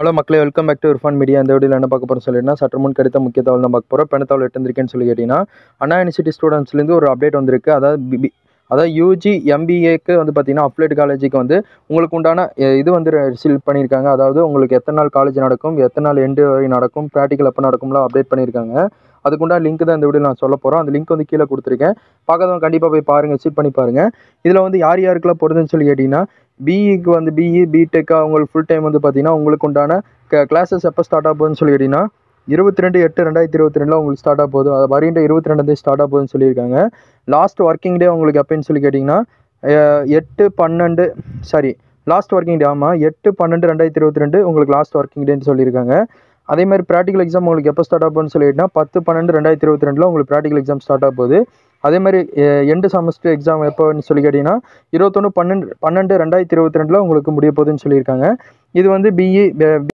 hello மக்களே welcome back to Irfan media இந்த வீடியோவில் என்ன பார்க்க போகிறோம் சொல்லிட்டுனா சற்று முன் கிடைத்த முக்கிய தகவல் தான் பார்க்க போகிறோம் பெண் தகவல் எடுத்திருக்கேன்னு சொல்லி கேட்டிங்கன்னா அண்ணா யூனிவர்சிட்டி ஸ்டூடெண்ட்ஸ்லேருந்து ஒரு அப்டேட் வந்திருக்கு அதாவது பி அதாவது யூஜி எம்பிஏக்கு வந்து பார்த்தீங்கன்னா அப்ளைட் காலேஜுக்கு வந்து உங்களுக்கு உண்டான அஹ், இது வந்து ரிசீவ் பண்ணியிருக்காங்க அதாவது உங்களுக்கு எத்தனை நாள் காலேஜ் நடக்கும் எத்தனை நாள் எண்டு வரை நடக்கும் ப்ராக்டிக்கல் எப்போ நடக்கும்லாம் அப்டேட் பண்ணியிருக்காங்க அதுக்குண்டான லிங்க் தான் இந்த வீடியோ நான் சொல்ல போகிறோம் அந்த லிங்க் வந்து கீழே கொடுத்துருக்கேன் பார்க்காதவங்க கண்டிப்பாக போய் பாருங்கள் விசிட் பண்ணி பாருங்கள் இதில் வந்து யார் யாருக்கெல்லாம் போடுதுன்னு சொல்லி கேட்டிங்கன்னா பிஇக்கு வந்து பிஇ பிடெக் உங்களுக்கு ஃபுல் டைம் வந்து பார்த்தீங்கன்னா உங்களுக்கு உண்டான கிளாஸஸ் எப்போ ஸ்டார்ட் ஆக போகுதுன்னு சொல்லி கேட்டிங்கன்னா இருபத்தி ரெண்டு எட்டு ரெண்டாயிரத்தி இருபத்தி ரெண்டில் உங்களுக்கு ஸ்டார்ட் ஆக போகுது அது வருகின்ற இருபத்தி ரெண்டாந்தேதி ஸ்டார்ட் ஆக போகுதுன்னு சொல்லியிருக்காங்க லாஸ்ட் ஒர்க்கிங் டே உங்களுக்கு எப்போன்னு சொல்லி கேட்டிங்கன்னா அஹ், எட்டு பன்னெண்டு சாரி லாஸ்ட் ஒர்க்கிங் டே ஆமாம் எட்டு பன்னெண்டு ரெண்டாயிரத்தி இருபத்தி ரெண்டு உங்களுக்கு லாஸ்ட் ஒர்க்கிங் டேன்னு சொல்லியிருக்காங்க அதே மாதிரி ப்ராக்டிகல் எக்ஸாம் உங்களுக்கு எப்போ ஸ்டார்ட் ஆக போகுதுன்னு சொல்லிட்டுனா பத்து பன்னெண்டு ரெண்டாயிரத்தி இருபத்தி ரெண்டில் உங்களுக்கு ப்ராக்டிகல் எக்ஸாம் ஸ்டார்ட் ஆக போகுது அதே மாதிரி எண்டு செமஸ்டர் எக்ஸாம் எப்போன்னு சொல்லி கேட்டிங்கன்னா இருபத்தொன்று பன்னெண்டு பன்னெண்டு ரெண்டாயிரத்தி இருபத்தி ரெண்டில் உங்களுக்கு முடிய போகுதுன்னு சொல்லியிருக்காங்க இது வந்து பிஇ